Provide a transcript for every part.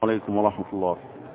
عليكم ورحمة الله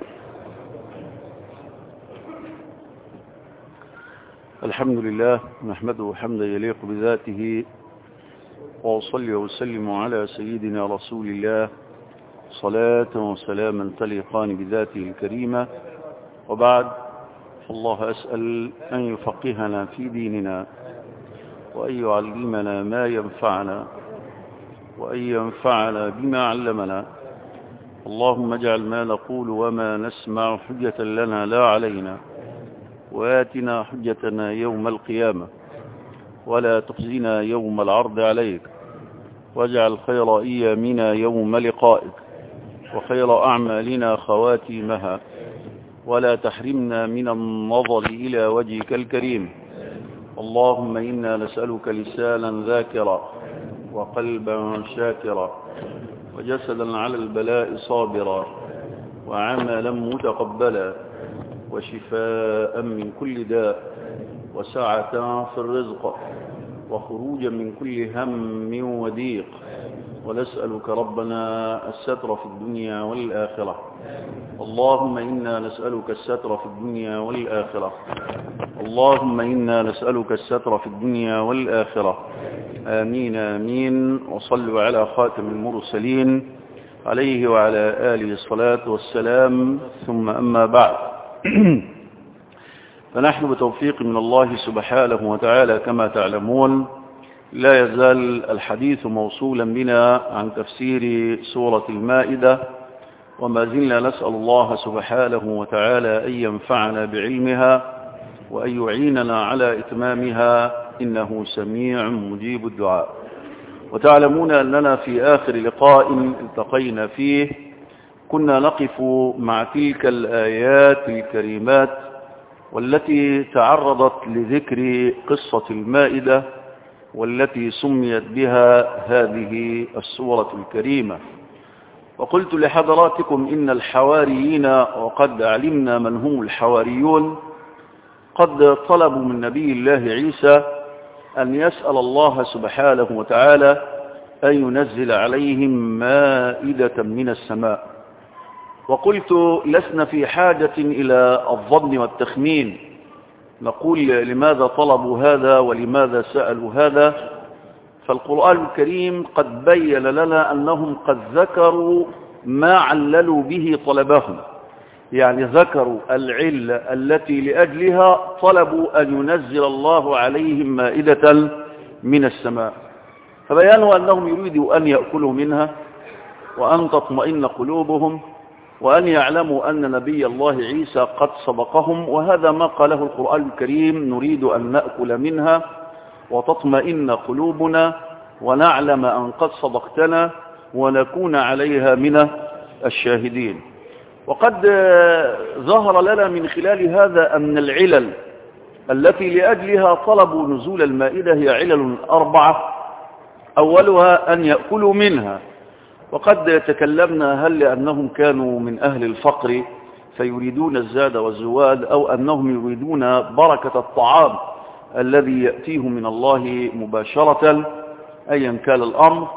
الحمد لله نحمده حمدا يليق بذاته وأصلي وسلم على سيدنا رسول الله صلاة وسلاما تليقان بذاته الكريمة وبعد الله أسأل أن يفقهنا في ديننا وأن يعلمنا ما ينفعنا وأن ينفعنا بما علمنا اللهم اجعل ما نقول وما نسمع حجة لنا لا علينا وآتنا حجتنا يوم القيامة ولا تخزنا يوم العرض عليك واجعل خير أيامنا يوم لقائك وخير أعمالنا خواتيمها ولا تحرمنا من النظر إلى وجهك الكريم اللهم إنا نسألك لسانا ذاكرا وقلبا شاكرا وجسدا على البلاء صابرا وعملا متقبلا وشفاء من كل داء وسعة في الرزق وخروجا من كل هم وضيق ونسألك ربنا الستر في الدنيا والآخرة اللهم إنا نسألك الستر في الدنيا والآخرة اللهم إنا نسألك الستر في الدنيا والآخرة آمين آمين وصلوا على خاتم المرسلين عليه وعلى آله الصلاة والسلام ثم أما بعد فنحن بتوفيق من الله سبحانه وتعالى كما تعلمون لا يزال الحديث موصولا بنا عن تفسير سورة المائدة وما زلنا نسأل الله سبحانه وتعالى أن ينفعنا بعلمها وأن يعيننا على إتمامها إنه سميع مجيب الدعاء وتعلمون أننا في آخر لقاء التقينا فيه كنا نقف مع تلك الآيات الكريمات والتي تعرضت لذكر قصة المائدة والتي سميت بها هذه السورة الكريمة وقلت لحضراتكم إن الحواريين وقد علمنا من هم الحواريون قد طلبوا من نبي الله عيسى أن يسأل الله سبحانه وتعالى أن ينزل عليهم مائدة من السماء وقلت لسنا في حاجة إلى الظن والتخمين نقول لماذا طلبوا هذا ولماذا سألوا هذا فالقرآن الكريم قد بين لنا أنهم قد ذكروا ما عللوا به طلبهم يعني ذكروا العلة التي لأجلها طلبوا أن ينزل الله عليهم مائدة من السماء فبيانوا أنهم يريدوا أن يأكلوا منها وأن تطمئن قلوبهم وأن يعلموا أن نبي الله عيسى قد سبقهم وهذا ما قاله القرآن الكريم نريد أن نأكل منها وتطمئن قلوبنا ونعلم أن قد صدقتنا ونكون عليها من الشاهدين وقد ظهر لنا من خلال هذا أن العلل التي لأجلها طلبوا نزول المائدة هي علل أربعة أولها أن يأكلوا منها وقد تكلمنا هل لأنهم كانوا من أهل الفقر فيريدون الزاد والزواد أو أنهم يريدون بركة الطعام الذي يأتيهم من الله مباشرة أيا كان الأمر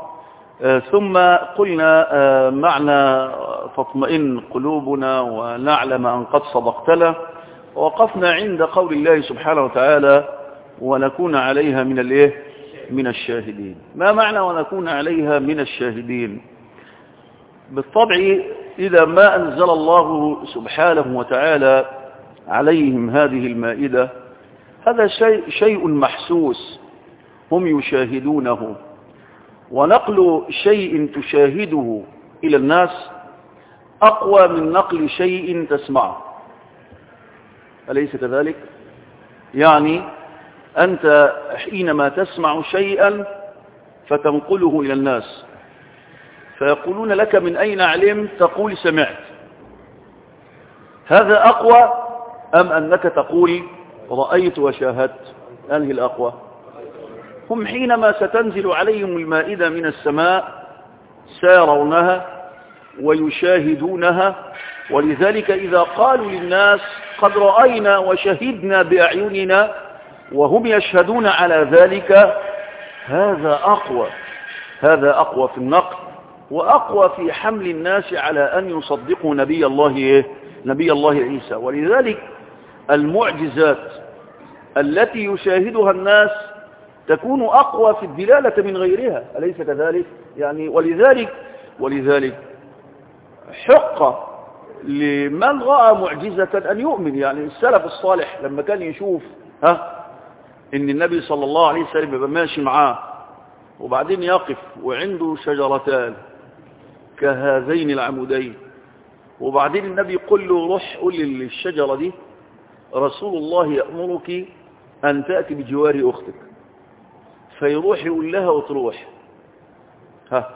ثم قلنا معنى تطمئن قلوبنا ونعلم أن قد صدقتنا ووقفنا عند قول الله سبحانه وتعالى ونكون عليها من الايه من الشاهدين ما معنى ونكون عليها من الشاهدين بالطبع إذا ما أنزل الله سبحانه وتعالى عليهم هذه المائدة هذا شيء, شيء محسوس هم يشاهدونه ونقل شيء تشاهده إلى الناس أقوى من نقل شيء تسمعه أليس كذلك؟ يعني أنت حينما تسمع شيئا فتنقله إلى الناس فيقولون لك من أين علمت تقول سمعت هذا أقوى أم أنك تقول رأيت وشاهدت أنهي الأقوى هم حينما ستنزل عليهم المائدة من السماء سيرونها ويشاهدونها ولذلك إذا قالوا للناس قد رأينا وشهدنا بأعيننا وهم يشهدون على ذلك هذا أقوى هذا أقوى في النقل وأقوى في حمل الناس على أن يصدقوا نبي الله إيه؟ نبي الله عيسى ولذلك المعجزات التي يشاهدها الناس تكون أقوى في الدلالة من غيرها أليس كذلك؟ يعني ولذلك ولذلك حق لمن رأى معجزة أن يؤمن يعني السلف الصالح لما كان يشوف ها إن النبي صلى الله عليه وسلم يبقى ماشي معاه وبعدين يقف وعنده شجرتان كهذين العمودين وبعدين النبي يقول له روح قول للشجرة دي رسول الله يأمرك أن تأتي بجوار أختك فيروح يقول لها وتروح ها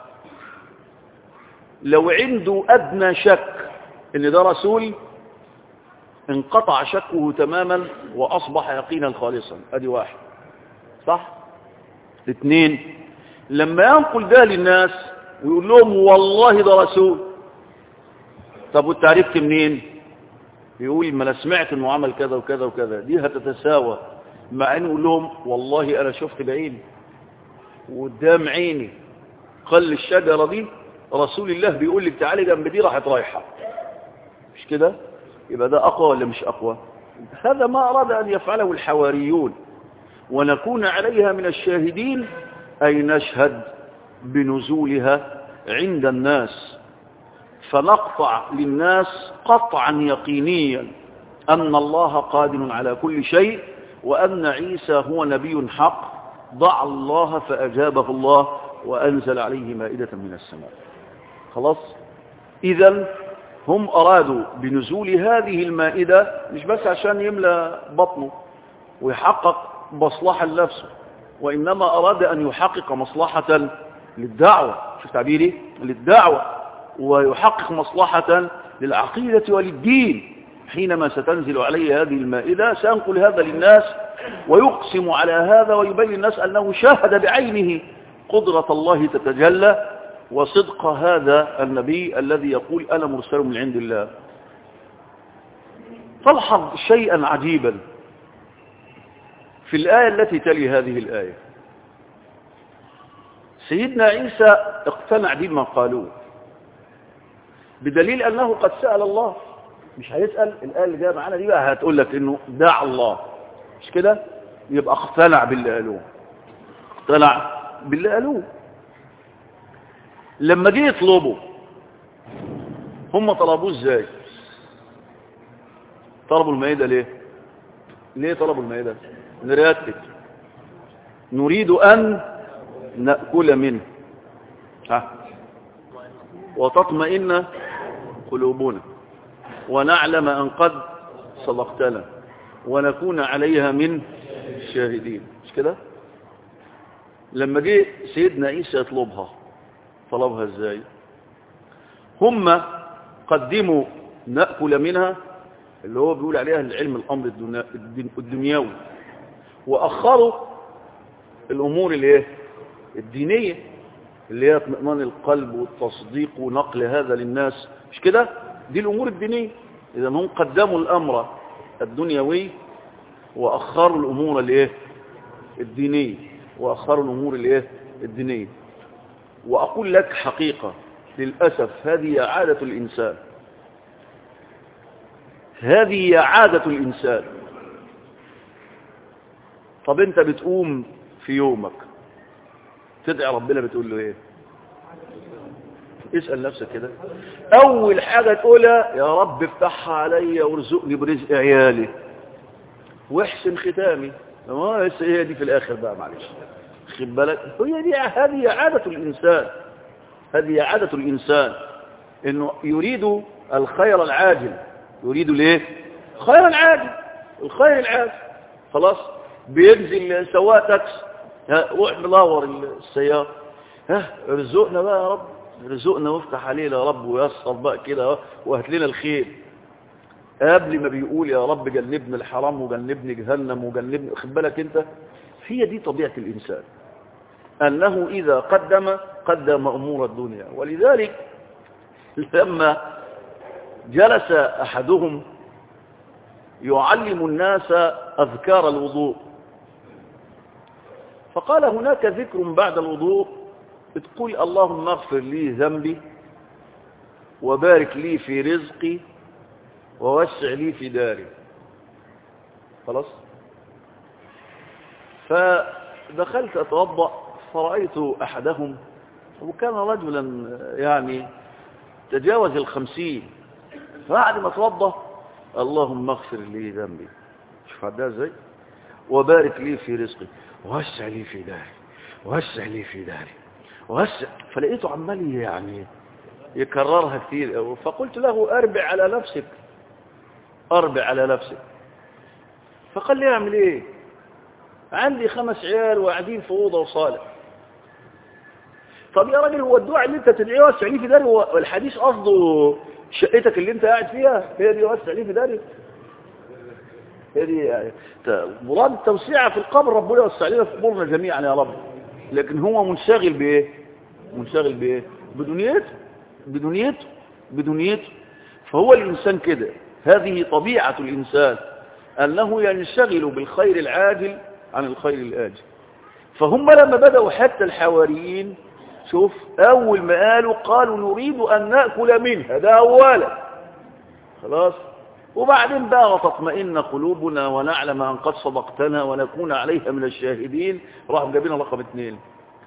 لو عنده أدنى شك ان ده رسول انقطع شكه تماما واصبح يقينا خالصا ادي واحد صح اثنين لما ينقل ده للناس ويقول لهم والله ده رسول طب وانت عرفت منين يقول ما انا سمعت انه عمل كذا وكذا وكذا دي هتتساوى مع انه يقول لهم والله انا شفت بعيني وقدام عيني قال الشجره دي رسول الله بيقول لك تعالي جنب دي راحت رايحه مش كده يبقى ده أقوى ولا مش أقوى هذا ما أراد أن يفعله الحواريون ونكون عليها من الشاهدين أي نشهد بنزولها عند الناس فنقطع للناس قطعا يقينيا أن الله قادر على كل شيء وأن عيسى هو نبي حق ضع الله فأجابه الله وأنزل عليه مائدة من السماء خلاص إذا هم أرادوا بنزول هذه المائدة مش بس عشان يملى بطنه ويحقق مصلحة لنفسه وإنما أراد أن يحقق مصلحة للدعوة شوف تعبيري للدعوة ويحقق مصلحة للعقيدة وللدين حينما ستنزل عليه هذه المائدة سينقل هذا للناس ويقسم على هذا ويبين الناس أنه شاهد بعينه قدرة الله تتجلى وصدق هذا النبي الذي يقول أنا مرسل من عند الله فالحظ شيئا عجيبا في الآية التي تلي هذه الآية سيدنا عيسى اقتنع بما قالوه بدليل أنه قد سأل الله مش هيسأل الآية اللي جايه معانا دي بقى هتقول لك إنه دع الله مش كده يبقى اقتنع باللي قالوه اقتنع باللي قالوه لما جه يطلبوا هم طلبوه ازاي طلبوا المائدة ليه ليه طلبوا المائدة نرتب نريد أن نأكل منه ها وتطمئن قلوبنا ونعلم أن قد صدقتنا ونكون عليها من الشاهدين مش كده لما جه سيدنا عيسى يطلبها طلبها ازاي هم قدموا نأكل منها اللي هو بيقول عليها العلم الأمر الدنيوي وأخروا الأمور اللي ايه الدينية اللي هي اطمئنان القلب والتصديق ونقل هذا للناس مش كده دي الأمور الدينية إذا هم قدموا الأمر الدنيوي وأخروا الأمور الايه الدينية وأخروا الأمور الايه الدينية وأقول لك حقيقة للأسف هذه عادة الإنسان هذه عادة الإنسان طب أنت بتقوم في يومك تدعي ربنا بتقول له إيه اسأل نفسك كده أول حاجة تقولها يا رب افتحها عليا وارزقني برزق عيالي واحسن ختامي ما هي دي في الآخر بقى معلش خد بالك هي دي هذه عادة الإنسان هذه عادة الإنسان إنه يريد الخير العاجل يريد ليه خير العاجل الخير العاجل خلاص بينزل سواق تاكس روح مدور السيارة ها رزقنا بقى يا رب رزقنا وافتح علينا يا رب ويسر بقى كده وهات لنا الخير قبل ما بيقول يا رب جنبنا الحرام وجنبني جهنم وجنبني خد بالك انت هي دي طبيعة الإنسان أنه إذا قدم قدم أمور الدنيا ولذلك لما جلس أحدهم يعلم الناس أذكار الوضوء فقال هناك ذكر بعد الوضوء تقول اللهم اغفر لي ذنبي وبارك لي في رزقي ووسع لي في داري خلاص فدخلت أتوضأ فرأيت أحدهم وكان رجلا يعني تجاوز الخمسين فبعد ما توضأ اللهم اغفر لي ذنبي شوف عدها ازاي وبارك لي في رزقي ووسع لي في داري ووسع لي في داري ووسع فلقيته عمال يعني يكررها كثير فقلت له اربع على نفسك اربع على نفسك فقال لي اعمل ايه عندي خمس عيال وقاعدين في اوضه وصالح طب يا راجل هو الدعاء اللي انت تدعيه وسع لي في داري هو الحديث قصده شقتك اللي انت قاعد فيها هي دي وسع لي في داري هي دي يعني مراد التوسعه في القبر ربنا يوسع لنا في امورنا جميعا يا رب لكن هو منشغل بايه منشغل بايه بدنيته بدنيته بدنيته فهو الانسان كده هذه طبيعه الانسان انه ينشغل بالخير العاجل عن الخير الاجل فهم لما بداوا حتى الحواريين شوف اول ما قالوا قالوا نريد ان ناكل منها ده اولا خلاص وبعدين بقى وتطمئن قلوبنا ونعلم ان قد صدقتنا ونكون عليها من الشاهدين راحوا جايبين رقم اثنين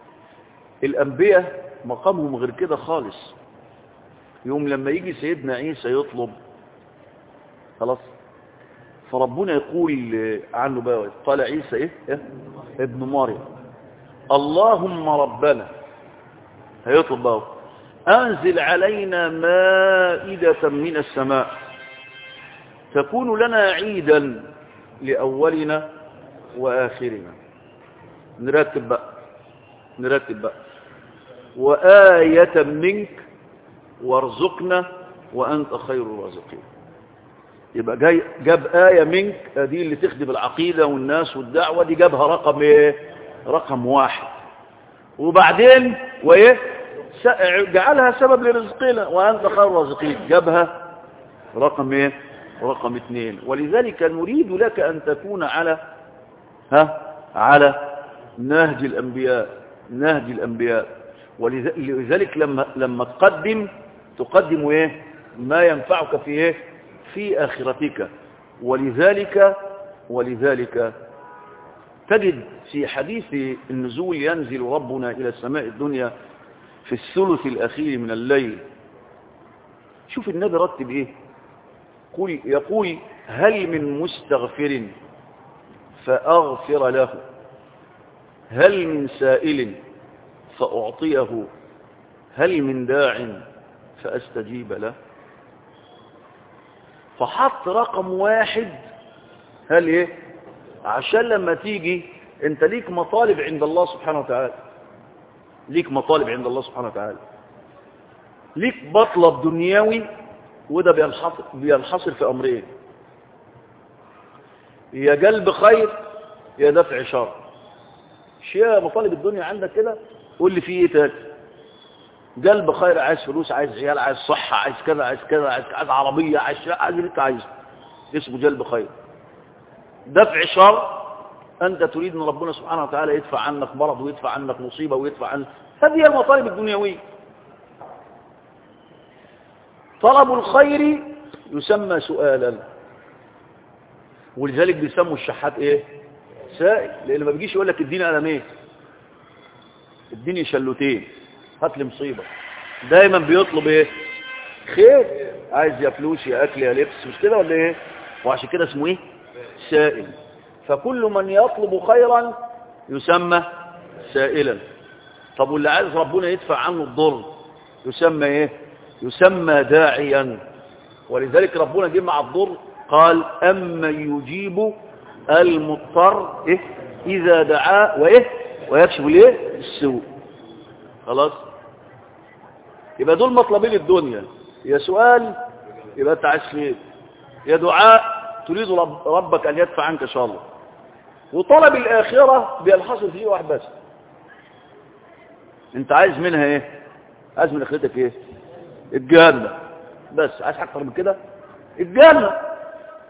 الانبياء مقامهم غير كده خالص يوم لما يجي سيدنا عيسى يطلب خلاص فربنا يقول عنه بقى قال عيسى ايه, إيه؟ ابن مريم اللهم ربنا هيطلب بقى انزل علينا مائدة من السماء تكون لنا عيدا لأولنا وآخرنا نرتب بقى نرتب بقى وآية منك وارزقنا وأنت خير الرازقين يبقى جاي جاب آية منك دي اللي تخدم العقيدة والناس والدعوة دي جابها رقم ايه رقم واحد وبعدين وايه جعلها سبب لرزقنا وأنت خير الرازقين جابها رقم ايه رقم اثنين ولذلك نريد لك أن تكون على ها على نهج الأنبياء نهج الأنبياء ولذلك لما لما تقدم تقدم ايه ما ينفعك في ايه في آخرتك ولذلك ولذلك تجد في حديث النزول ينزل ربنا إلى السماء الدنيا في الثلث الأخير من الليل شوف النبي رتب ايه قل يقول هل من مستغفر فأغفر له هل من سائل فأعطيه هل من داع فأستجيب له فحط رقم واحد هل ايه عشان لما تيجي انت ليك مطالب عند الله سبحانه وتعالى ليك مطالب عند الله سبحانه وتعالى ليك مطلب دنيوي وده بينحصر, بينحصر في امرين يا جلب خير يا دفع شر شيء مطالب الدنيا عندك كده قول لي فيه ايه تاني جلب خير عايز فلوس عايز عيال عايز صحة عايز كذا عايز كذا عايز, عايز عربية عايز عايز اللي انت عايزه اسمه جلب خير دفع شر انت تريد ان ربنا سبحانه وتعالى يدفع عنك مرض ويدفع عنك مصيبة ويدفع عنك هذه هي المطالب الدنيوية طلب الخير يسمى سؤالا ولذلك بيسموا الشحات ايه سائل لان ما بيجيش يقول لك اديني قلمين اديني شلوتين هات لي مصيبه دايما بيطلب ايه خير عايز يا فلوس يا اكل يا لبس مش كده ولا ايه وعشان كده اسمه ايه سائل فكل من يطلب خيرا يسمى سائلا طب واللي عايز ربنا يدفع عنه الضر يسمى ايه يسمى داعيا ولذلك ربنا جه مع الضر قال اما يجيب المضطر إيه؟ اذا دعاه وايه ويكشف الايه السوء خلاص يبقى دول مطلبين الدنيا يا سؤال يبقى انت عايز خير يا دعاء تريد رب ربك ان يدفع عنك شر وطلب الاخره بينحصر فيه واحد بس انت عايز منها ايه عايز من اخرتك ايه الجنه بس عايز اكتر من كده الجنه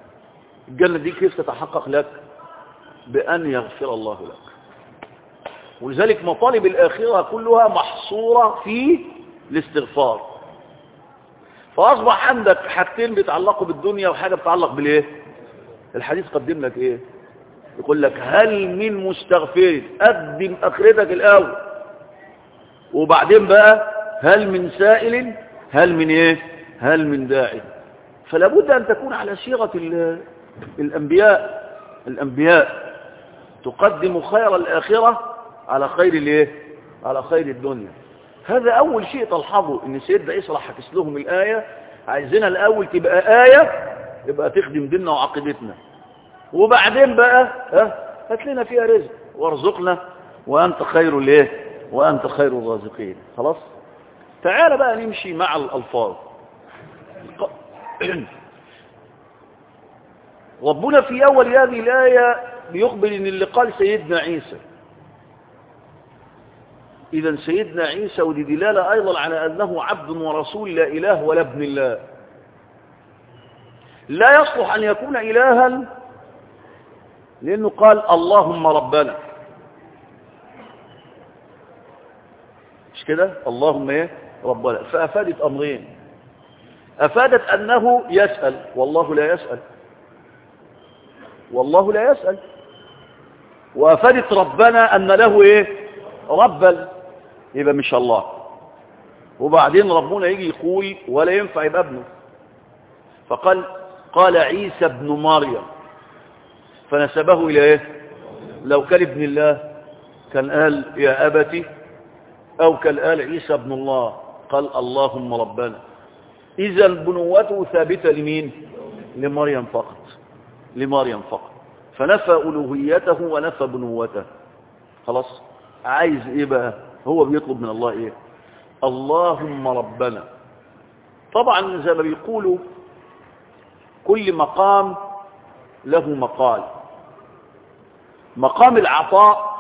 الجنه دي كيف تتحقق لك بان يغفر الله لك ولذلك مطالب الآخرة كلها محصورة في الاستغفار فأصبح عندك حاجتين بيتعلقوا بالدنيا وحاجة بتتعلق بالإيه الحديث قدم لك إيه يقول لك هل من مستغفر قدم أخرتك الأول وبعدين بقى هل من سائل هل من إيه هل من داعي فلا بد أن تكون على صيغة الأنبياء الأنبياء تقدم خير الآخرة على خير الايه على خير الدنيا هذا أول شيء تلحظه إن سيدنا عيسى راح حكس لهم الآية عايزينها الأول تبقى آية يبقى تخدم ديننا وعقيدتنا وبعدين بقى ها هات لنا فيها رزق وارزقنا وأنت خير الايه وأنت خير الرازقين خلاص تعال بقى نمشي مع الألفاظ ربنا في أول هذه الآية بيخبر إن اللي قال سيدنا عيسى إذا سيدنا عيسى ودي دلالة أيضا على أنه عبد ورسول لا إله ولا ابن الله لا يصلح أن يكون إلها لأنه قال اللهم ربنا مش كده اللهم ايه ربنا فأفادت أمرين أفادت أنه يسأل والله لا يسأل والله لا يسأل وأفادت ربنا أن له إيه ربا يبقى مش الله وبعدين ربنا يجي يقول ولا ينفع يبقى ابنه فقال قال عيسى ابن مريم فنسبه إلى إيه لو كان ابن الله كان قال يا أبتي أو كان قال عيسى ابن الله قال اللهم ربنا إذا بنوته ثابتة لمين لمريم فقط لمريم فقط فنفى ألوهيته ونفى بنوته خلاص عايز ايه بقى هو بيطلب من الله ايه اللهم ربنا طبعا زي ما بيقولوا كل مقام له مقال مقام العطاء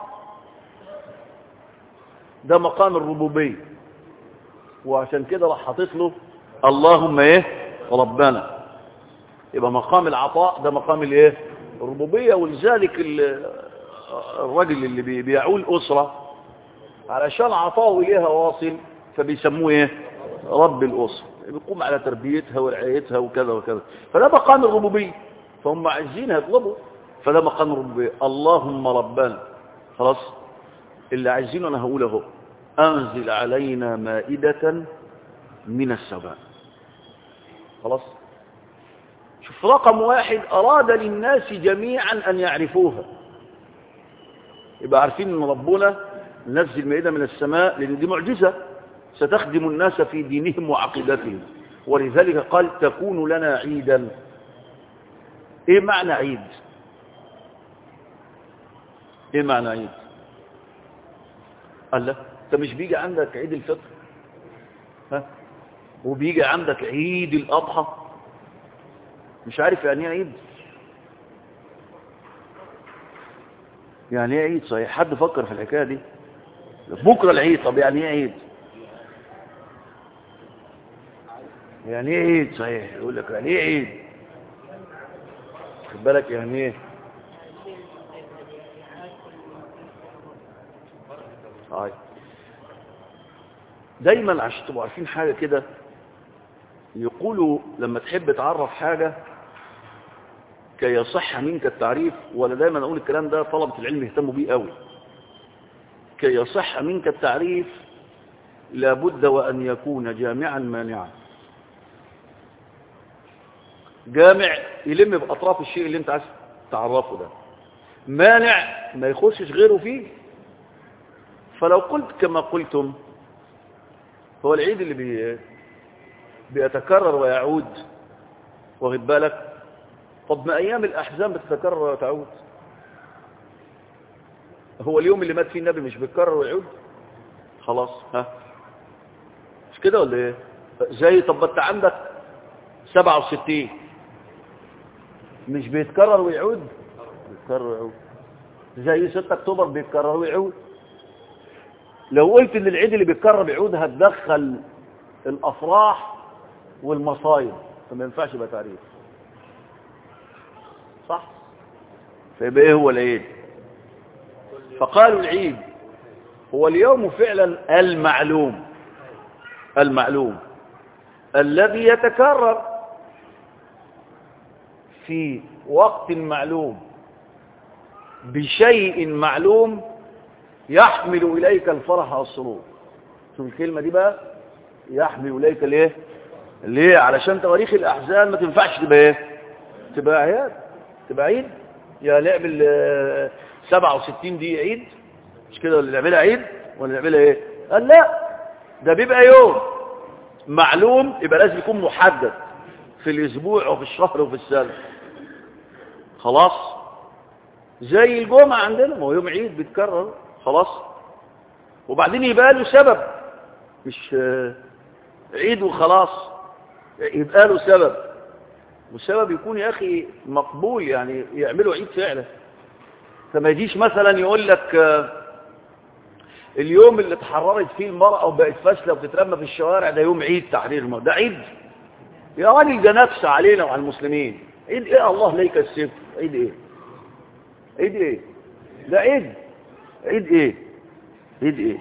ده مقام الربوبية وعشان كده راح حاطط له اللهم ايه ربنا يبقى مقام العطاء ده مقام الايه الربوبية ولذلك الراجل اللي بيعول أسرة علشان عطاه إليها واصل فبيسموه إيه رب الأسرة بيقوم على تربيتها ورعايتها وكذا وكذا فده مقام الربوبية فهم عايزين يطلبوا فده مقام الربوبية اللهم ربنا خلاص اللي عايزينه أنا هقول اهو أنزل علينا مائدة من السماء خلاص شوف رقم واحد أراد للناس جميعا أن يعرفوها يبقى عارفين ان ربنا نزل مائدة من السماء لان دي معجزة ستخدم الناس في دينهم وعقيدتهم ولذلك قال تكون لنا عيدا ايه معنى عيد ايه معنى عيد قال لا انت مش بيجي عندك عيد الفطر ها وبيجي عندك عيد الاضحى مش عارف يعني ايه عيد يعني ايه عيد صحيح حد فكر في الحكايه دي بكره العيد طب يعني ايه عيد يعني ايه عيد صحيح يقول لك يعني ايه عيد خد بالك يعني ايه طيب دايما عشان تبقوا عارفين حاجه كده يقولوا لما تحب تعرف حاجه كي يصح منك التعريف ولا دايما اقول الكلام ده طلبة العلم يهتموا بيه قوي كي يصح منك التعريف لابد وأن يكون جامعا مانعا جامع يلم بأطراف الشيء اللي انت عايز تعرفه ده مانع ما يخشش غيره فيه فلو قلت كما قلتم هو العيد اللي بي بيتكرر ويعود واخد بالك طب ما أيام الأحزان بتتكرر وتعود هو اليوم اللي مات فيه النبي مش بيتكرر ويعود خلاص ها مش كده ولا ايه زي طب انت عندك 67 مش بيتكرر ويعود بيتكرر ويعود زي 6 اكتوبر بيتكرر ويعود لو قلت ان العيد اللي بيتكرر ويعود هتدخل الافراح والمصايب فما ينفعش يبقى تعريف صح فيبقى ايه هو العيد فقالوا العيد هو اليوم فعلا المعلوم المعلوم الذي يتكرر في وقت معلوم بشيء معلوم يحمل إليك الفرح والسرور شوف الكلمة دي بقى يحمل إليك ليه ليه علشان تواريخ الأحزان ما تنفعش تبقى ايه تبقى عياد تبقى عيد يا لعب ال 67 دي عيد مش كده ولا نعملها عيد ولا نعملها ايه قال لا ده بيبقى يوم معلوم يبقى لازم يكون محدد في الاسبوع وفي الشهر وفي السنه خلاص زي الجمعه عندنا ما هو يوم عيد بيتكرر خلاص وبعدين يبقى له سبب مش عيد وخلاص يبقى له سبب والسبب يكون يا اخي مقبول يعني يعملوا عيد فعلا فما يجيش مثلا يقول لك اليوم اللي اتحررت فيه المرأة وبقت فاشلة وبتترمى في الشوارع ده يوم عيد تحرير المرأة ده عيد يا راجل ده نفس علينا وعلى المسلمين عيد ايه الله ليك السيف عيد ايه عيد ايه ده عيد عيد ايه عيد ايه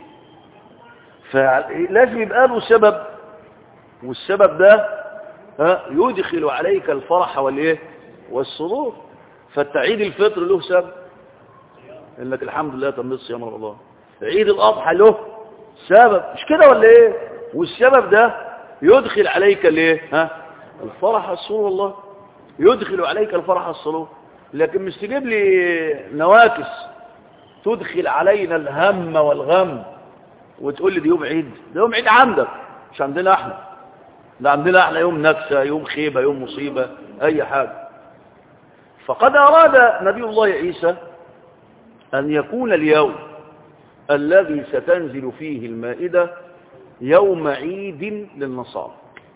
فلازم يبقى له سبب والسبب ده ها يدخل عليك الفرح والايه والسرور فالتعيد الفطر له سبب انك الحمد لله تمت صيام رمضان عيد الاضحى له سبب مش كده ولا ايه والسبب ده يدخل عليك الايه ها الفرح والسرور والله يدخل عليك الفرح والسرور لكن مش تجيب لي نواكس تدخل علينا الهم والغم وتقول لي دي يوم عيد ده يوم عيد عندك مش عندنا احنا ده عندنا احنا يوم نكسة يوم خيبة يوم مصيبة اي حاجة فقد اراد نبي الله عيسى ان يكون اليوم الذي ستنزل فيه المائدة يوم عيد للنصارى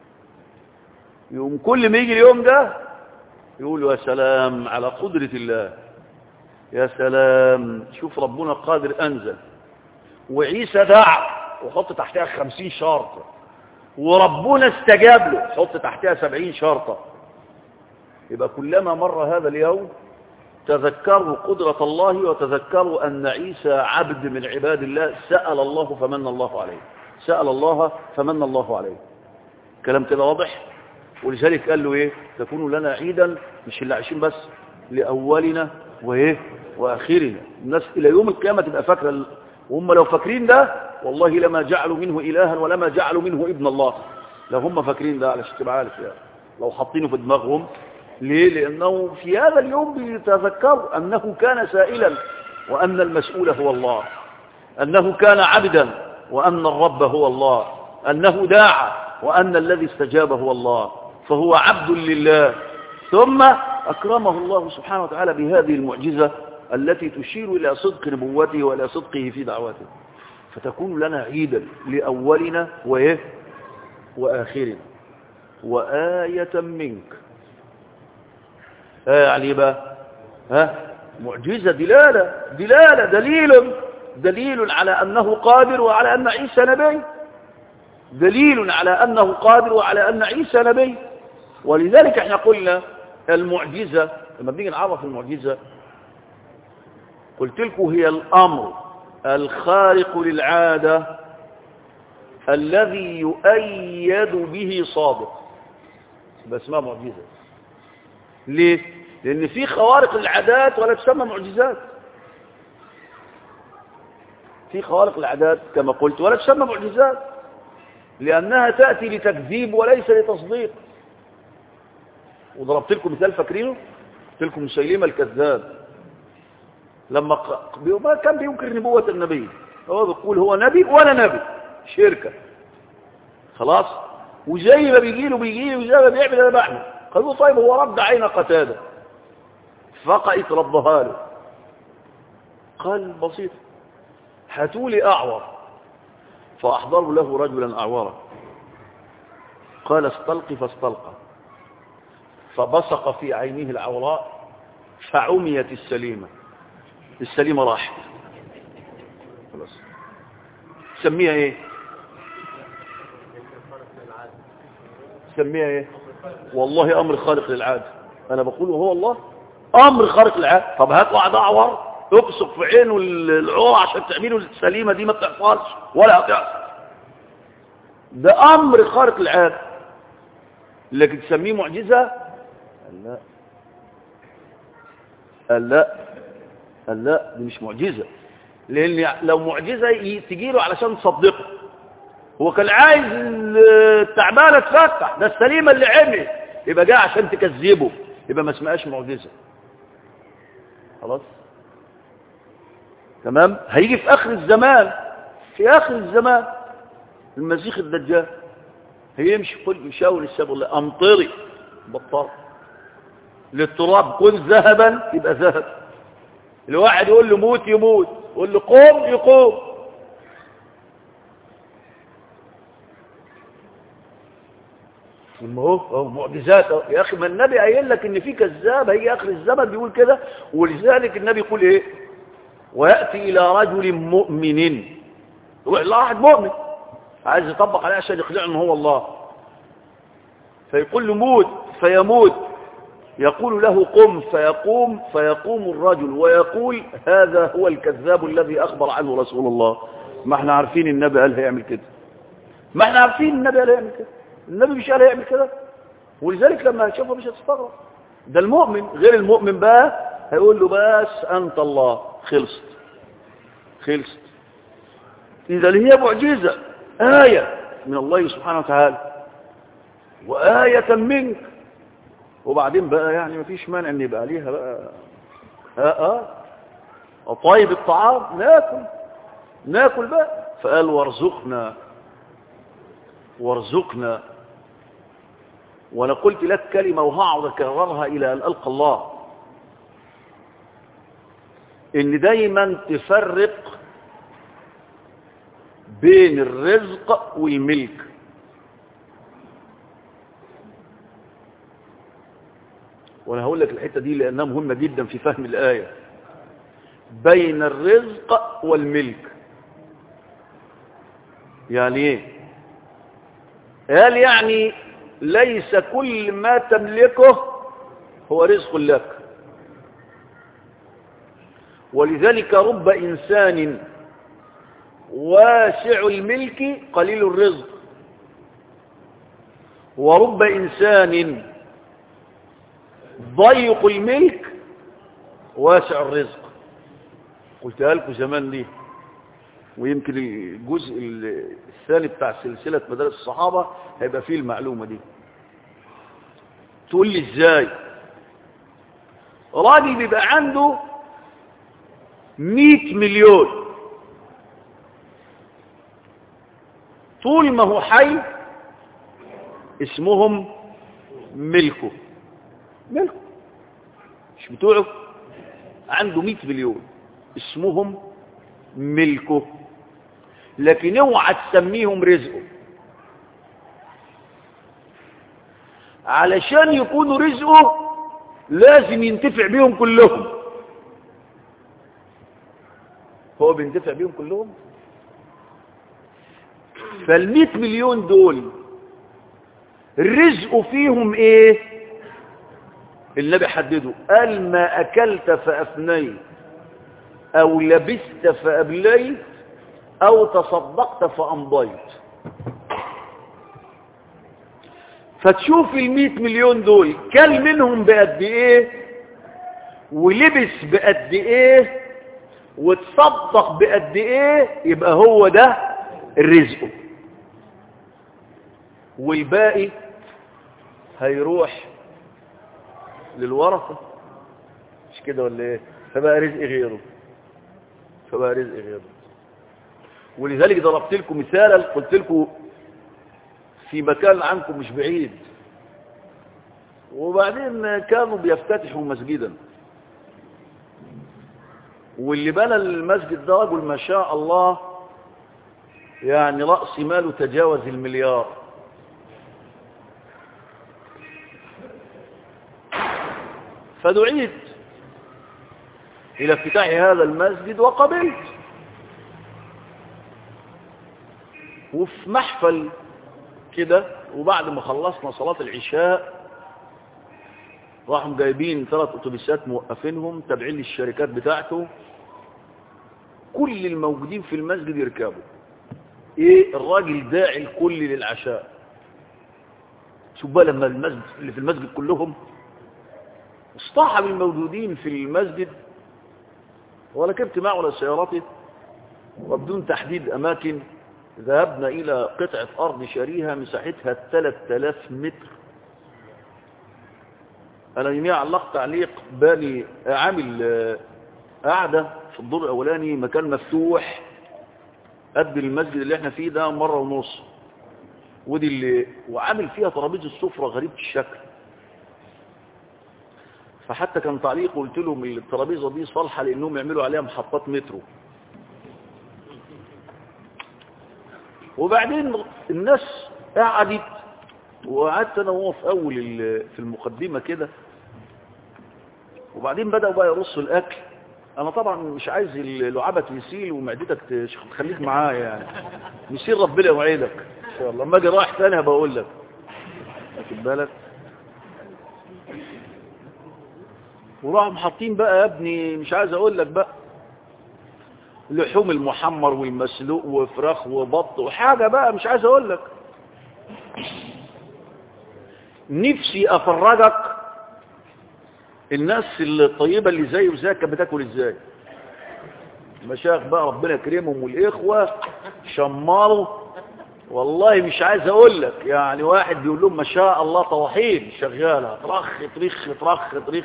يوم كل ما يجي اليوم ده يقولوا يا سلام على قدرة الله يا سلام شوف ربنا قادر أنزل وعيسى دعا وحط تحتها خمسين شرطة وربنا استجاب له حط تحتها سبعين شرطة يبقى كلما مر هذا اليوم تذكروا قدرة الله وتذكروا أن عيسى عبد من عباد الله سأل الله فمن الله عليه سأل الله فمن الله عليه كلام كده واضح ولذلك قال له ايه تكون لنا عيدا مش اللي عايشين بس لأولنا وايه وآخرنا الناس إلى يوم القيامة تبقى فاكرة وهم لو فاكرين ده والله لما جعلوا منه إلها ولما جعلوا منه ابن الله لو هم فاكرين ده علشان تبقى عارف يعني لو حاطينه في دماغهم ليه لأنه في هذا اليوم بيتذكروا أنه كان سائلا وأن المسؤول هو الله أنه كان عبدا وأن الرب هو الله أنه داعى وأن الذي استجاب هو الله فهو عبد لله ثم أكرمه الله سبحانه وتعالى بهذه المعجزة التي تشير إلى صدق نبوته وإلى صدقه في دعوته فتكون لنا عيدا لأولنا وإيه وآخرنا وآية منك آه يعني بقى ها معجزة دلالة دلالة دليل دليل على أنه قادر وعلى أن عيسى نبي دليل على أنه قادر وعلى أن عيسى نبي ولذلك احنا قلنا المعجزة لما بنيجي نعرف المعجزة قلت لكم هي الأمر الخارق للعادة الذي يؤيد به صادق بس ما معجزة ليه؟ لأن في خوارق العادات ولا تسمى معجزات في خوارق العادات كما قلت ولا تسمى معجزات لأنها تأتي لتكذيب وليس لتصديق وضربت لكم مثال فاكرينه قلت لكم مسيلمة الكذاب لما ق... كان بينكر نبوة النبي هو بيقول هو نبي وانا نبي شركة خلاص وزي ما بيجي له بيجي له وزي ما بيعمل انا بعمل قالوا طيب هو رد عين قتاده فقئت ردها له قال بسيط هاتوا لي اعور فاحضروا له رجلا اعورا قال استلقي فاستلقى فبصق في عينه العوراء فعميت السليمة السليمة راحت خلاص سميها ايه سميها ايه والله امر خارق للعادة انا بقول هو الله امر خارق للعادة طب هات واحد اعور تبصق في عينه العور عشان تعمله السليمة دي ما بتحصلش ولا هتحصل ده أمر خارق العادة لكن تسميه معجزة قال لا قال لا قال لا دي مش معجزة لأن لو معجزة تجيله علشان تصدقه هو كان عايز التعبانة تفتح ده السليمة اللي عمل يبقى جاء عشان تكذبه يبقى ما اسمهاش معجزة خلاص تمام هيجي في آخر الزمان في آخر الزمان المسيح الدجال هيمشي كل يشاور السبب الله أمطري بطال للتراب كن ذهبا يبقى ذهب الواحد يقول له موت يموت يقول له قوم يقوم ما هو معجزات يا اخي ما النبي قايل لك ان في كذاب هيجي اخر الزمن بيقول كده ولذلك النبي يقول ايه وياتي الى رجل مؤمن يروح لواحد مؤمن عايز يطبق عليه عشان يقنعه ان هو الله فيقول له موت فيموت يقول له قم فيقوم فيقوم الرجل ويقول هذا هو الكذاب الذي اخبر عنه رسول الله ما احنا عارفين النبي قال هيعمل كده ما احنا عارفين النبي قال هيعمل كده النبي مش قال يعمل كده ولذلك لما هتشوفه مش هتستغرب ده المؤمن غير المؤمن بقى هيقول له بس انت الله خلصت خلصت اذا هي معجزه ايه من الله سبحانه وتعالى وايه منك وبعدين بقى يعني مفيش مانع ان يبقى عليها بقى اه اه طيب الطعام ناكل ناكل بقى فقال وارزقنا وارزقنا وانا قلت لك كلمة وهقعد اكررها الى ان القى الله ان دايما تفرق بين الرزق والملك وانا هقول لك الحتة دي لانها مهمة جدا في فهم الآية بين الرزق والملك يعني ايه قال يعني ليس كل ما تملكه هو رزق لك ولذلك رب إنسان واسع الملك قليل الرزق ورب إنسان ضيق الملك واسع الرزق قلتها لكم زمان دي ويمكن الجزء الثاني بتاع سلسلة مدارس الصحابة هيبقى فيه المعلومة دي تقول لي ازاي راجل بيبقى عنده مئة مليون طول ما هو حي اسمهم ملكه ملكه مش بتوعه عنده مئة مليون اسمهم ملكه لكن اوعى تسميهم رزقه علشان يكونوا رزقه لازم ينتفع بيهم كلهم هو بينتفع بيهم كلهم فالمئة مليون دول رزقه فيهم ايه النبي حدده قال ما اكلت فافنيت او لبست فابليت او تصدقت فامضيت فتشوف المئة مليون دول كل منهم بقد ايه ولبس بقد ايه وتصدق بقد ايه يبقى هو ده رزقه والباقي هيروح للورثة مش كده ولا ايه فبقى رزق غيره فبقى رزق غيره ولذلك ضربت لكم مثالا قلت لكم في مكان عنكم مش بعيد وبعدين كانوا بيفتتحوا مسجدا واللي بنى المسجد ده رجل ما شاء الله يعني رأس ماله تجاوز المليار فدعيت إلى افتتاح هذا المسجد وقبلت وفي محفل كده وبعد ما خلصنا صلاة العشاء راحوا جايبين ثلاث اتوبيسات موقفينهم تابعين للشركات بتاعته كل الموجودين في المسجد يركبوا ايه الراجل داعي الكل للعشاء شوف بقى لما المسجد اللي في المسجد كلهم اصطحب الموجودين في المسجد وركبت معه على سيارته وبدون تحديد أماكن ذهبنا إلى قطعة أرض شريها مساحتها 3000 متر أنا يوميا علقت تعليق بالي عامل قاعدة في الدور الأولاني مكان مفتوح قد المسجد اللي احنا فيه ده مرة ونص ودي اللي وعامل فيها ترابيزه السفرة غريبة الشكل فحتى كان تعليق قلت لهم الترابيزه دي صالحه لانهم يعملوا عليها محطات مترو وبعدين الناس قعدت وقعدت انا وهو في اول في المقدمه كده وبعدين بداوا بقى يرصوا الاكل انا طبعا مش عايز لعابك يسيل ومعدتك تخليك معايا يعني يسيل ربنا يوعدك ان شاء الله لما اجي رايح تاني هبقول لك واخد بالك وراحوا محاطين بقى يا ابني مش عايز اقول لك بقى اللحوم المحمر والمسلوق وفراخ وبط وحاجة بقى مش عايز اقول لك نفسي افرجك الناس الطيبة اللي زي وزيك كانت بتاكل ازاي المشايخ بقى ربنا يكرمهم والاخوة شمروا والله مش عايز اقول لك يعني واحد بيقول لهم ما شاء الله طواحين شغالة طرخ طريخ طرخ طريخ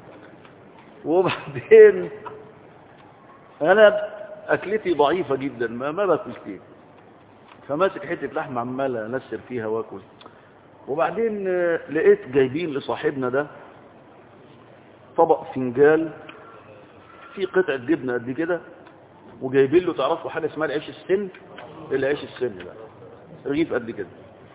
وبعدين انا اكلتي ضعيفة جدا ما, ما باكل كتير فماسك حتة لحمة عمال انسر فيها واكل وبعدين لقيت جايبين لصاحبنا ده طبق فنجال فيه قطعة جبنة قد كده وجايبين له تعرفوا حاجة اسمها العيش السن العيش السن ده رغيف قد كده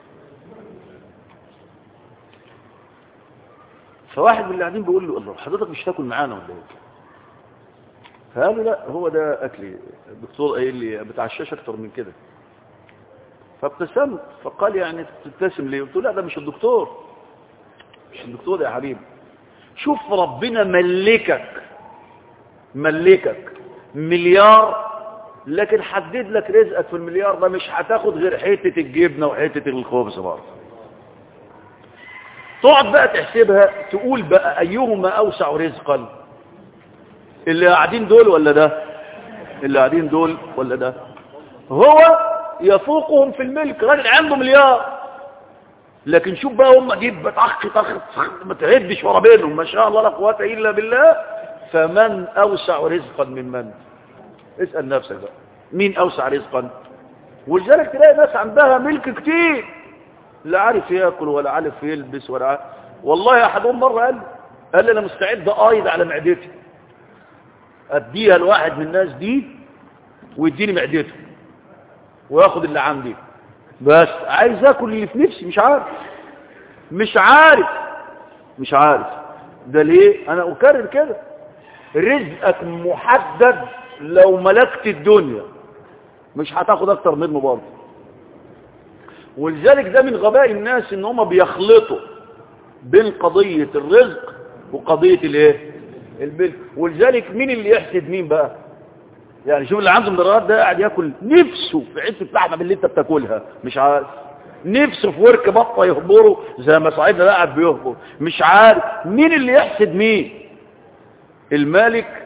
فواحد من اللي قاعدين بيقول له الله حضرتك مش تاكل معانا ولا ايه فقالوا لا هو ده اكلي الدكتور قايل لي بتعشاش اكتر من كده فابتسمت فقال يعني تبتسم ليه قلت له لا ده مش الدكتور مش الدكتور يا حبيبي شوف ربنا ملكك ملكك مليار لكن حدد لك رزقك في المليار ده مش هتاخد غير حتة الجبنة وحتة الخبز برضه تقعد بقى تحسبها تقول بقى أيهما أوسع رزقا اللي قاعدين دول ولا ده اللي قاعدين دول ولا ده هو يفوقهم في الملك راجل عنده مليار لكن شوف بقى هم دي بتخ طخ ما تعدش ورا بينهم ما شاء الله لا قوه الا بالله فمن اوسع رزقا من من اسال نفسك بقى مين اوسع رزقا ولذلك تلاقي ناس عندها ملك كتير لا عارف ياكل ولا عارف يلبس ولا عارف والله احدهم مره قال قال لي انا مستعد اقايض على معدتي اديها لواحد من الناس دي ويديني معدته وياخد اللي عندي بس عايز اكل اللي في نفسي مش عارف مش عارف مش عارف ده ليه انا اكرر كده رزقك محدد لو ملكت الدنيا مش هتاخد اكتر منه برضه ولذلك ده من غباء الناس ان هم بيخلطوا بين قضية الرزق وقضية الايه الملك ولذلك مين اللي يحسد مين بقى يعني شوف اللي عنده مدرات ده قاعد ياكل نفسه في حته لحمه من اللي انت بتاكلها مش عارف نفسه في ورك بطه يهبره زي ما صاحبنا ده قاعد بيهبر مش عارف مين اللي يحسد مين المالك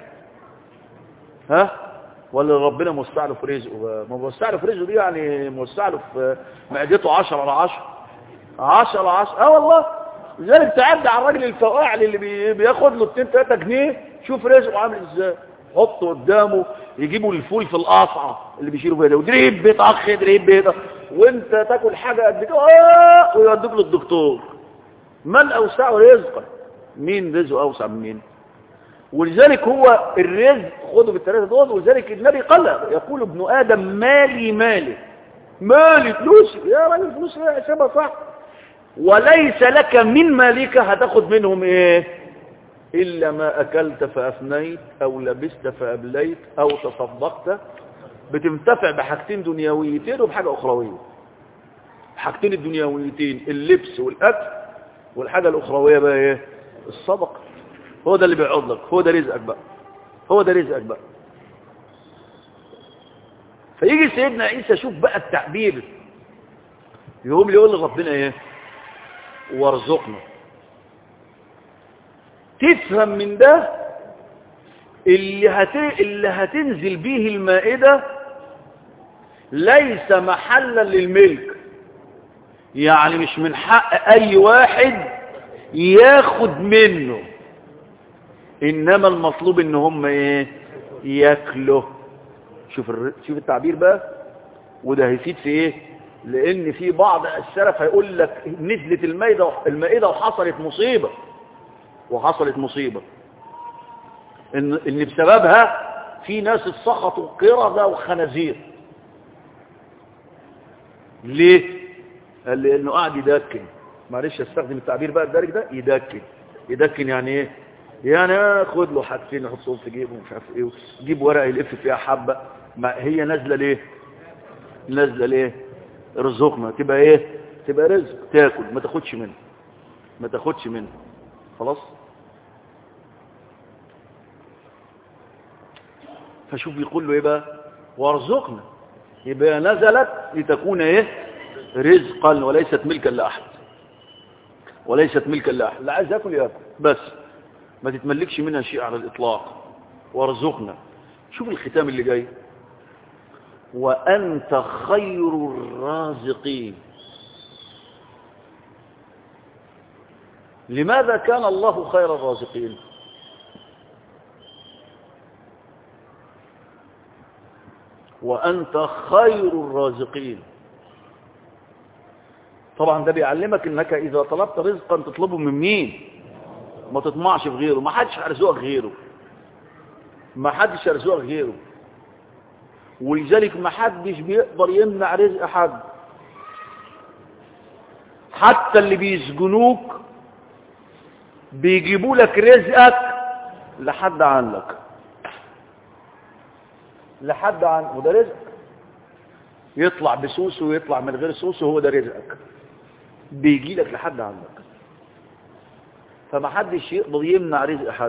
ها ولا ربنا موسع له في رزقه ما موسع له في رزقه دي يعني موسع له في معدته 10 على 10 10 على 10 اه والله لذلك تعدي على الراجل الفواعل اللي بي... بياخد له 2 3 جنيه شوف رزقه عامل ازاي حطه قدامه يجيبوا الفول في القصعه اللي بيشيلوا فيها ده ودريب بيت اخ دريب بيت وانت تاكل حاجه قد كده اه ويودوك للدكتور من اوسع رزقا مين رزقه اوسع من مين ولذلك هو الرزق خده بالثلاثه دول ولذلك النبي قال يقول ابن ادم مالي مالي مالي فلوسي يا راجل فلوسي حسابها صح وليس لك من مالك هتاخد منهم ايه إلا ما أكلت فأفنيت أو لبست فأبليت أو تصدقت بتنتفع بحاجتين دنيويتين وبحاجة أخروية حاجتين الدنيويتين اللبس والأكل والحاجة الأخروية بقى إيه الصدقة هو ده اللي بيعوض لك هو ده رزقك بقى هو ده رزقك بقى فيجي سيدنا عيسى شوف بقى التعبير يقوم يقول لربنا ايه وارزقنا تفهم من ده اللي, هت... اللي هتنزل به المائدة ليس محلا للملك يعني مش من حق اي واحد ياخد منه انما المطلوب ان هم ايه ياكلوا شوف الر... شوف التعبير بقى وده هيفيد في ايه لان في بعض السلف هيقول لك نزلت المائده المائده وحصلت مصيبه وحصلت مصيبه ان ان بسببها في ناس اتسخطوا قرده وخنازير ليه قال لانه قاعد يدكن معلش استخدم التعبير بقى الدارج ده يدكن يدكن يعني ايه يعني خد له حاجتين يحطهم في جيبه ومش عارف ايه جيب ورقه يلف فيها حبه ما هي نازله ليه نازله ليه رزقنا تبقى ايه تبقى رزق تاكل ما تاخدش منه ما تاخدش منه خلاص فشوف يقول له ايه بقى وارزقنا يبقى نزلت لتكون ايه رزقا وليست ملكا لاحد وليست ملكا لاحد لا عايز ياكل ياكل بس ما تتملكش منها شيء على الاطلاق وارزقنا شوف الختام اللي جاي وانت خير الرازقين لماذا كان الله خير الرازقين وأنت خير الرازقين طبعا ده بيعلمك انك اذا طلبت رزقا تطلبه من مين ما تطمعش في غيره ما حدش هيرزقك غيره ما حدش هيرزقك غيره ولذلك ما حدش بيقدر يمنع رزق حد حتى اللي بيسجنوك بيجيبوا لك رزقك لحد عنك لحد عن وده رزق يطلع بسوسه ويطلع من غير سوسه هو ده رزقك بيجي لك لحد عندك فما حدش يقدر يمنع رزق حد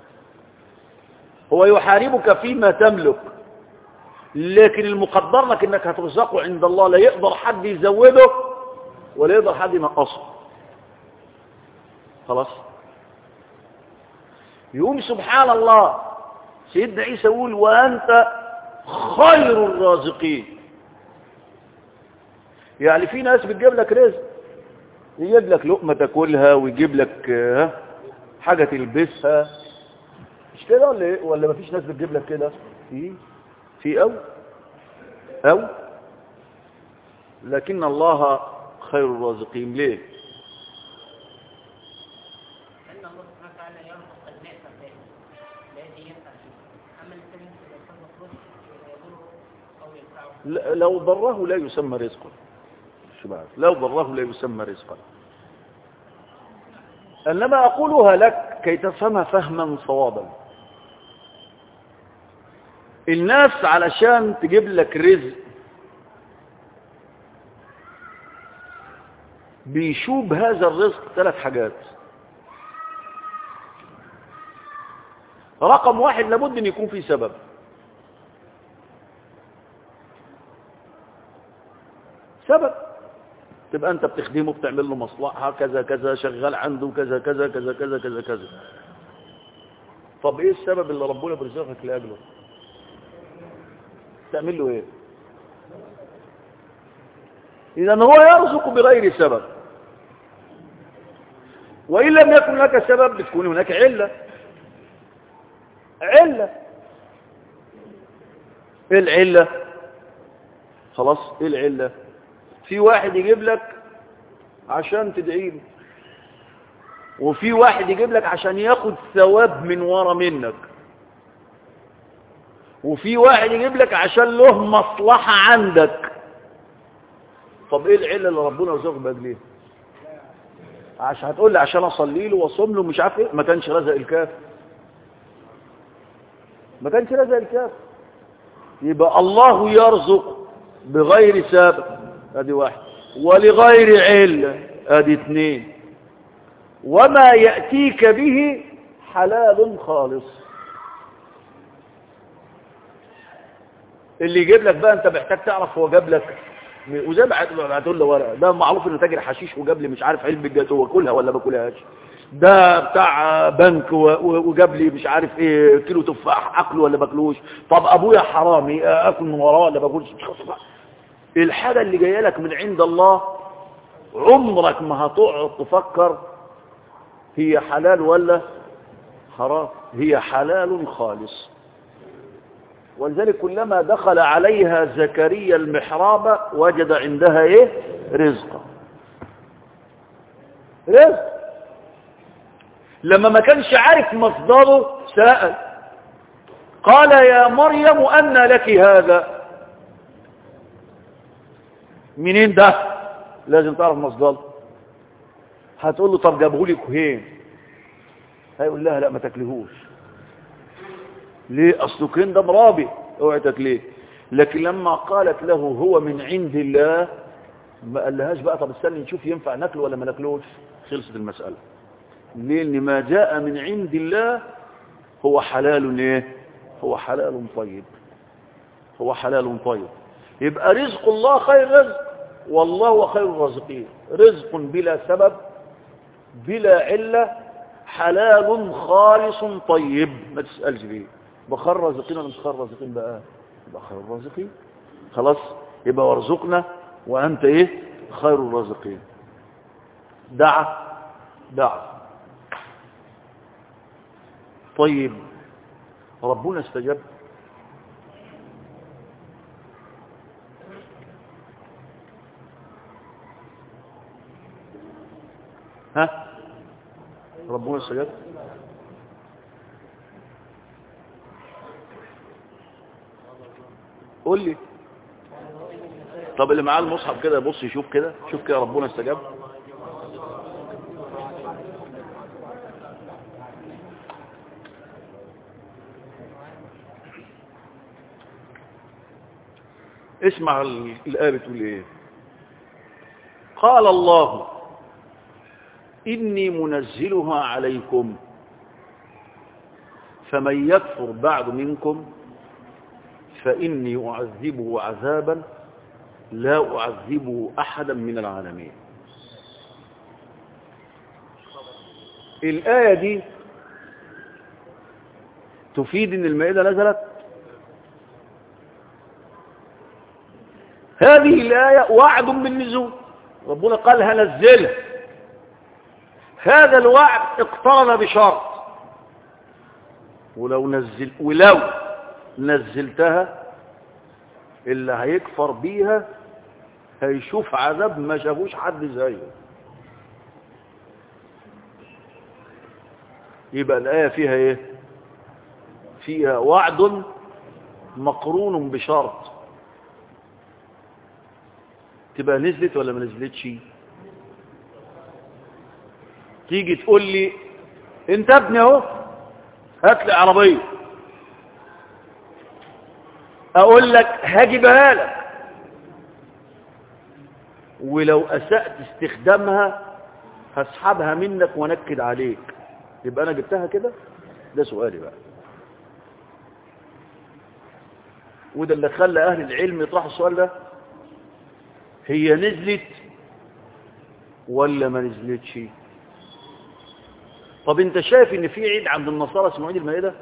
هو يحاربك فيما تملك لكن المقدر لك انك هترزقه عند الله لا يقدر حد يزوده ولا يقدر حد ينقصه خلاص يقوم سبحان الله سيدنا عيسى يقول وانت خير الرازقين يعني في ناس بتجيب لك رزق يجيب لك لقمة تاكلها ويجيب لك حاجة تلبسها مش كده ولا ايه ولا مفيش ناس بتجيب لك كده في في او او لكن الله خير الرازقين ليه لأن الله سبحانه وتعالى يرزق الناس ذلك الذي ينفع فيه أما الإنسان يمكن أن يتصرف رزق يضره أو ينفعه ل- لو ضره لا يسمى رزقا شو بعد لو ضره لا يسمى رزقا انما اقولها لك كي تفهمها فهما صوابا الناس علشان تجيب لك رزق بيشوب هذا الرزق ثلاث حاجات رقم واحد لابد ان يكون في سبب سبب تبقى انت بتخدمه بتعمل له مصلحه كذا كذا شغال عنده كذا كذا كذا كذا كذا كذا طب ايه السبب اللي ربنا بيرزقك لاجله تعمل له ايه اذا هو يرزق بغير سبب وان لم يكن لك سبب بتكون هناك عله عله ايه العله خلاص ايه العله في واحد يجيب لك عشان تدعي له وفي واحد يجيب لك عشان ياخد ثواب من ورا منك وفي واحد يجيب لك عشان له مصلحة عندك طب ايه العلة اللي ربنا رزقك باجليه عشان هتقول لي عشان اصلي له واصوم له مش عارف ايه ما كانش رزق الكاف ما كانش رزق الكاف يبقى الله يرزق بغير سبب ادي واحد ولغير علة ادي اثنين وما يأتيك به حلال خالص اللي يجيب لك بقى انت محتاج تعرف هو جاب لك وزي ما هتقول له ورقه ده معروف انه تاجر حشيش وجاب لي مش عارف علبه جاتوه واكلها ولا ما باكلهاش ده بتاع بنك و- و- وجاب لي مش عارف ايه كيلو تفاح اكله ولا باكلوش طب ابويا حرامي اكل من وراه ولا باكلش الحاجه اللي جايه لك من عند الله عمرك ما هتقعد تفكر هي حلال ولا حرام هي حلال خالص ولذلك كلما دخل عليها زكريا المحراب وجد عندها ايه رزقا رزق لما ما كانش عارف مصدره سأل قال يا مريم أن لك هذا منين ده لازم تعرف مصدره هتقول له طب جابه لي كهين هيقول لها لا ما تاكلهوش ليه اصله كهين ده مرابي اوعي تاكليه لكن لما قالت له هو من عند الله ما قالهاش بقى طب استني نشوف ينفع ناكله ولا ما ناكلوش خلصت المسألة ليه لان ما جاء من عند الله هو حلال ايه هو حلال طيب هو حلال طيب يبقى رزق الله خير رزق والله هو خير الرازقين رزق بلا سبب بلا علة حلال خالص طيب ما تسألش فيه بخير رازقين ولا مش خير رازقين بقى يبقى خير الرازقين خلاص يبقى وارزقنا وأنت إيه خير الرازقين دعا دعا طيب ربنا استجاب ها ربنا استجاب قول لي طب اللي معاه المصحف كده يبص يشوف كده شوف كده ربنا استجاب اسمع ال- الآية بتقول ايه قال الله إني منزلها عليكم فمن يكفر بعد منكم فإني أعذبه عذابا لا أعذبه أحدا من العالمين الآية دي تفيد أن المائدة نزلت هذه الآية وعد بالنزول ربنا قال هنزله هذا الوعد اقترن بشرط ولو نزل ولو نزلتها اللي هيكفر بيها هيشوف عذاب ما شافوش حد زيه يبقى الآية فيها ايه فيها وعد مقرون بشرط تبقى نزلت ولا ما نزلتش تيجي تقول لي انت ابني اهو هات لي عربيه اقول لك هجيبها لك ولو اسأت استخدامها هسحبها منك وانكد عليك يبقى انا جبتها كده ده سؤالي بقى وده اللي خلى اهل العلم يطرحوا السؤال ده هي نزلت ولا ما نزلتش طب انت شايف ان في عيد عند النصارى اسمه عيد المائده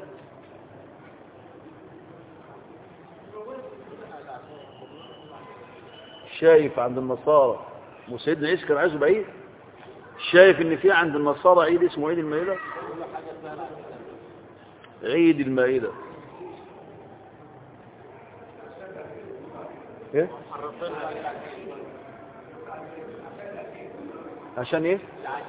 شايف عند النصارى وسيدنا عيسى كان عايزه بعيد شايف ان في عند النصارى عيد اسمه عيد المائده عيد المائده ايه عشان ايه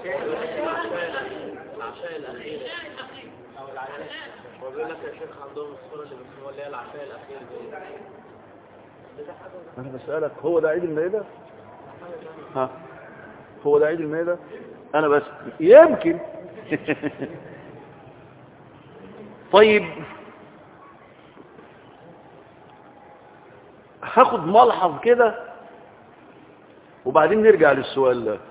العشاء الأخير أو العشاء هو بيقول لك يا شيخ عندهم الصورة اللي بيسموها اللي هي العشاء الأخير دي انا بسألك هو ده عيد المائدة ها هو ده عيد المائدة انا بس يمكن طيب هاخد ملحظ كده وبعدين نرجع للسؤال ده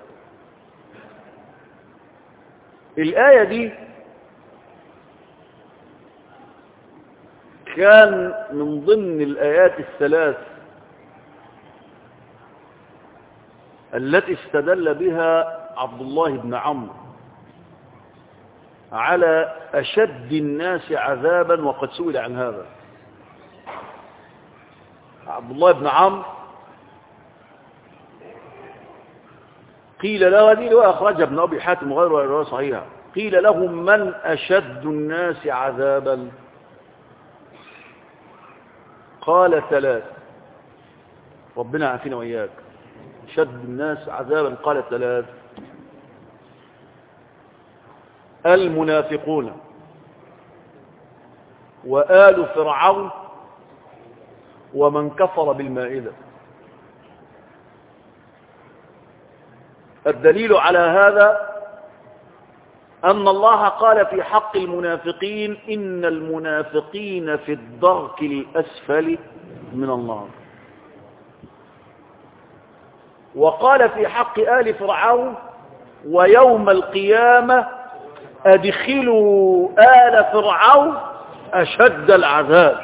الآية دي كان من ضمن الآيات الثلاث التي استدل بها عبد الله بن عمرو على أشد الناس عذابا وقد سئل عن هذا عبد الله بن عمرو قيل له هذه رواية أخرجها ابن أبي حاتم وغيره رواية صحيحة قيل له من أشد الناس عذابا قال ثلاث ربنا عافينا وإياك شد الناس عذابا قال ثلاث المنافقون وآل فرعون ومن كفر بالمائدة الدليل على هذا أن الله قال في حق المنافقين إن المنافقين في الدرك الأسفل من النار وقال في حق آل فرعون ويوم القيامة أدخلوا آل فرعون أشد العذاب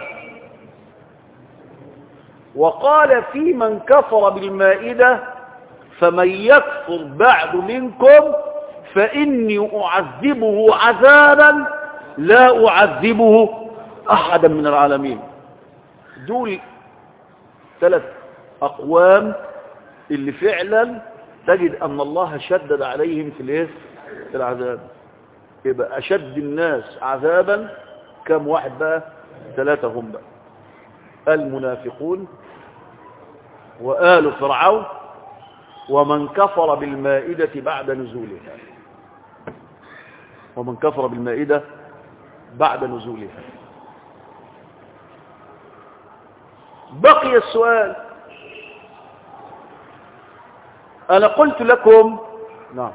وقال في من كفر بالمائدة فمن يكفر بعد منكم فإني أعذبه عذابا لا أعذبه أحدا من العالمين دول ثلاث أقوام اللي فعلا تجد أن الله شدد عليهم في الايه في العذاب يبقى أشد الناس عذابا كم واحد بقى ثلاثة هم بقى المنافقون وآل فرعون ومن كفر بالمائدة بعد نزولها ومن كفر بالمائدة بعد نزولها بقي السؤال أنا قلت لكم نعم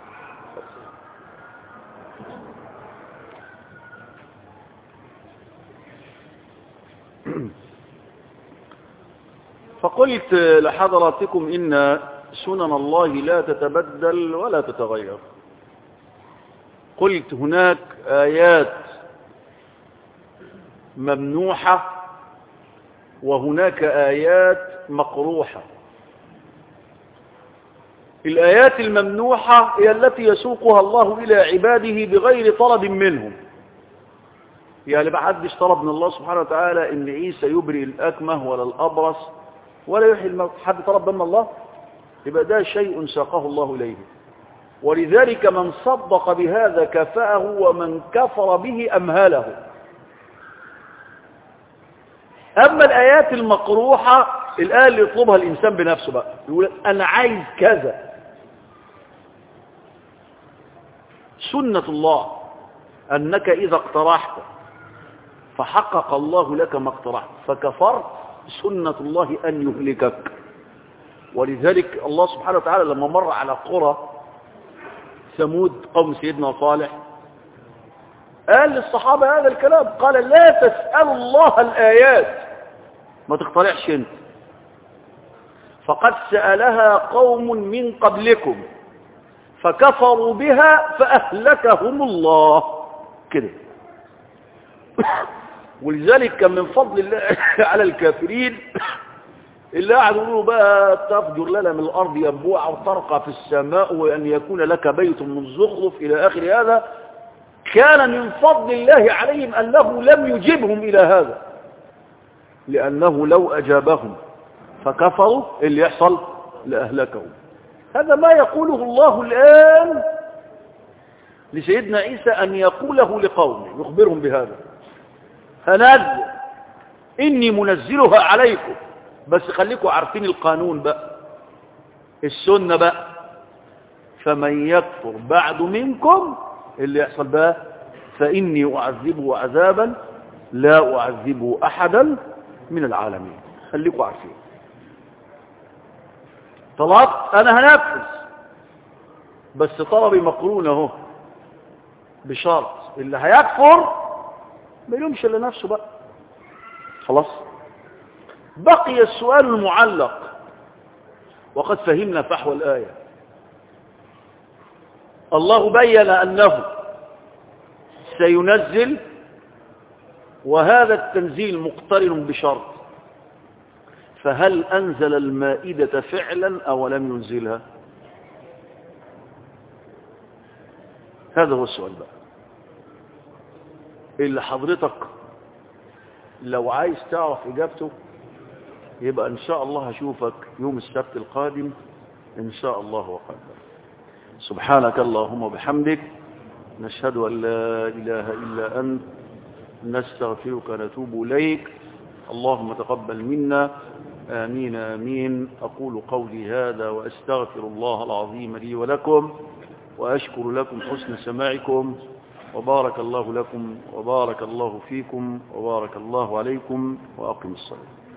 فقلت لحضراتكم إن سنن الله لا تتبدل ولا تتغير قلت هناك آيات ممنوحة وهناك آيات مقروحة الآيات الممنوحة هي التي يسوقها الله إلى عباده بغير طلب منهم يعني ما حدش طلب من الله سبحانه وتعالى ان عيسى يبرئ الأكمه ولا الأبرص ولا يحيي الموت حد طلب من الله يبقى ده شيء ساقه الله إليه ولذلك من صدق بهذا كفاه ومن كفر به أمهله أما الآيات المقروحة الآية اللي يطلبها الإنسان بنفسه بقى يقول أنا عايز كذا سنة الله أنك إذا اقترحت فحقق الله لك ما اقترحت فكفرت سنة الله أن يهلكك ولذلك الله سبحانه وتعالى لما مر على قرى ثمود قوم سيدنا صالح قال للصحابة هذا الكلام قال لا تسألوا الله الآيات ما تقترحش انت فقد سألها قوم من قبلكم فكفروا بها فأهلكهم الله كده ولذلك كان من فضل الله على الكافرين اللي قاعد يقولوا بقى تفجر لنا من الأرض ينبوع وترقى في السماء وأن يكون لك بيت من زخرف إلى آخر هذا كان من فضل الله عليهم أنه لم يجبهم إلى هذا لأنه لو أجابهم فكفروا اللي يحصل لأهلكهم هذا ما يقوله الله الآن لسيدنا عيسى أن يقوله لقومه يخبرهم بهذا هنزل إني منزلها عليكم بس خليكم عارفين القانون بقى السنة بقى فمن يكفر بعد منكم اللي يحصل بقى فإني أعذبه عذابا لا أعذبه أحدا من العالمين خليكم عارفين طلبت أنا هنفذ بس طلبي مقرون اهو بشرط اللي هيكفر ما يلومش الا نفسه بقى خلاص بقي السؤال المعلق وقد فهمنا فحوى الآية الله بين أنه سينزل وهذا التنزيل مقترن بشرط فهل أنزل المائدة فعلا أو لم ينزلها هذا هو السؤال بقى اللي حضرتك لو عايز تعرف إجابته يبقى إن شاء الله هشوفك يوم السبت القادم إن شاء الله وقدر سبحانك اللهم وبحمدك نشهد أن لا إله إلا أنت نستغفرك ونتوب إليك اللهم تقبل منا آمين آمين أقول قولي هذا وأستغفر الله العظيم لي ولكم وأشكر لكم حسن سماعكم وبارك الله لكم وبارك الله فيكم وبارك الله عليكم وأقم الصلاة